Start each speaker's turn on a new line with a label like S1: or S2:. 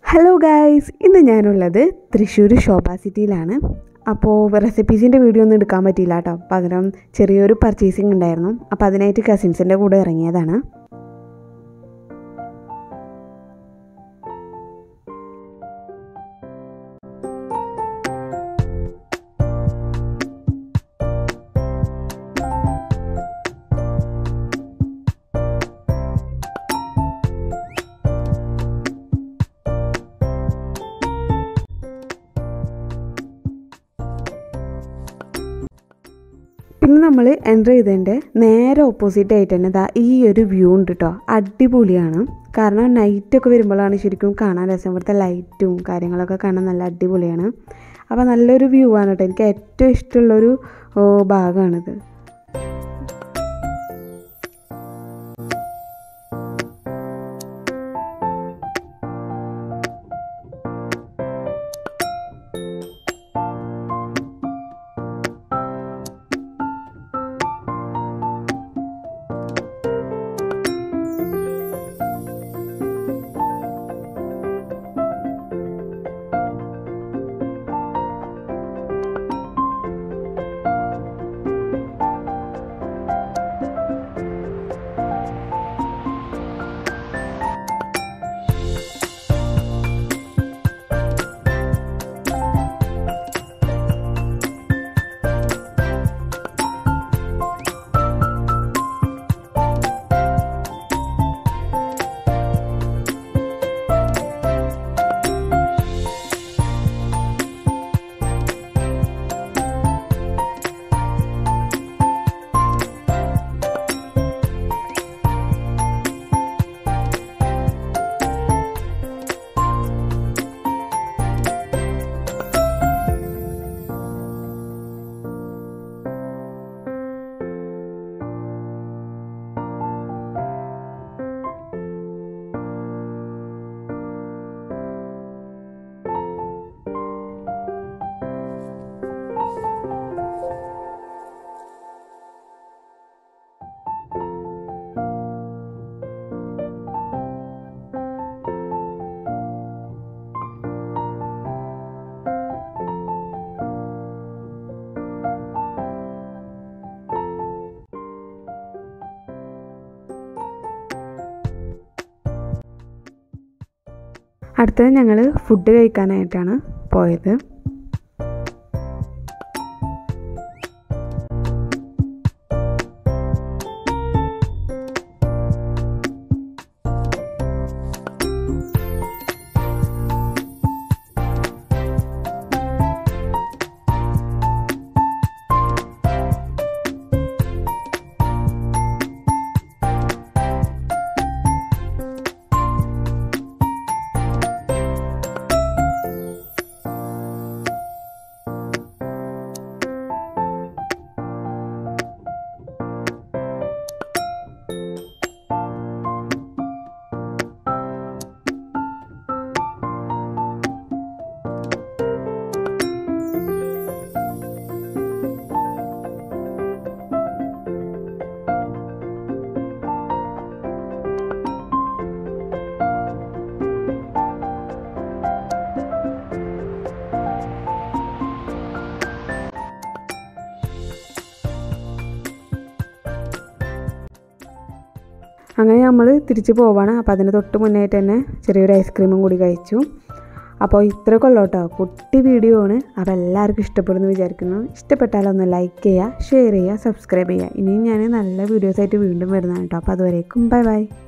S1: hello guys ഇന്ന് ഞാനുള്ളത് തൃശ്ശൂർ ശോഭ സിറ്റിയിലാണ് അപ്പോൾ റെസിപ്പീസിൻ്റെ വീഡിയോ ഒന്നും എടുക്കാൻ പറ്റിയില്ല കേട്ടോ പകരം ചെറിയൊരു പർച്ചേസിങ് ഉണ്ടായിരുന്നു അപ്പോൾ അതിനായിട്ട് കസിൻസിൻ്റെ കൂടെ ഇറങ്ങിയതാണ് പിന്നെ നമ്മൾ എൻ്റർ ചെയ്തതിൻ്റെ നേരെ ഓപ്പോസിറ്റ് ആയിട്ട് തന്നെ ഇതാ ഈ ഒരു വ്യൂ ഉണ്ട് കേട്ടോ അടിപൊളിയാണ് കാരണം നൈറ്റൊക്കെ വരുമ്പോഴാണ് ശരിക്കും കാണാൻ രസം ഇവിടുത്തെ ലൈറ്റും കാര്യങ്ങളൊക്കെ കാണാൻ നല്ല അടിപൊളിയാണ് അപ്പോൾ നല്ലൊരു വ്യൂ ആണ് കേട്ടോ എനിക്ക് ഏറ്റവും ഇഷ്ടമുള്ളൊരു ഓ, ഭാഗമാണിത് അടുത്തത് ഞങ്ങൾ ഫുഡ് കഴിക്കാനായിട്ടാണ് പോയത് അങ്ങനെ നമ്മൾ തിരിച്ച് പോവാണ് അപ്പോൾ അതിന് തൊട്ട് മുന്നായിട്ട് തന്നെ ചെറിയൊരു ഐസ്ക്രീമും കൂടി കഴിച്ചു അപ്പോൾ ഇത്രയൊക്കെ ഉള്ളൂ കേട്ടോ കുട്ടി വീഡിയോ ആണ് അപ്പോൾ എല്ലാവർക്കും ഇഷ്ടപ്പെടുന്നു വിചാരിക്കുന്നു ഇഷ്ടപ്പെട്ടാലൊന്ന് ലൈക്ക് ചെയ്യുക ഷെയർ ചെയ്യുക സബ്സ്ക്രൈബ് ചെയ്യുക ഇനിയും ഞാൻ നല്ല വീഡിയോസായിട്ട് വീണ്ടും വരുന്നതാണ് കേട്ടോ അപ്പോൾ അതുവരേക്കും ബൈ ബൈ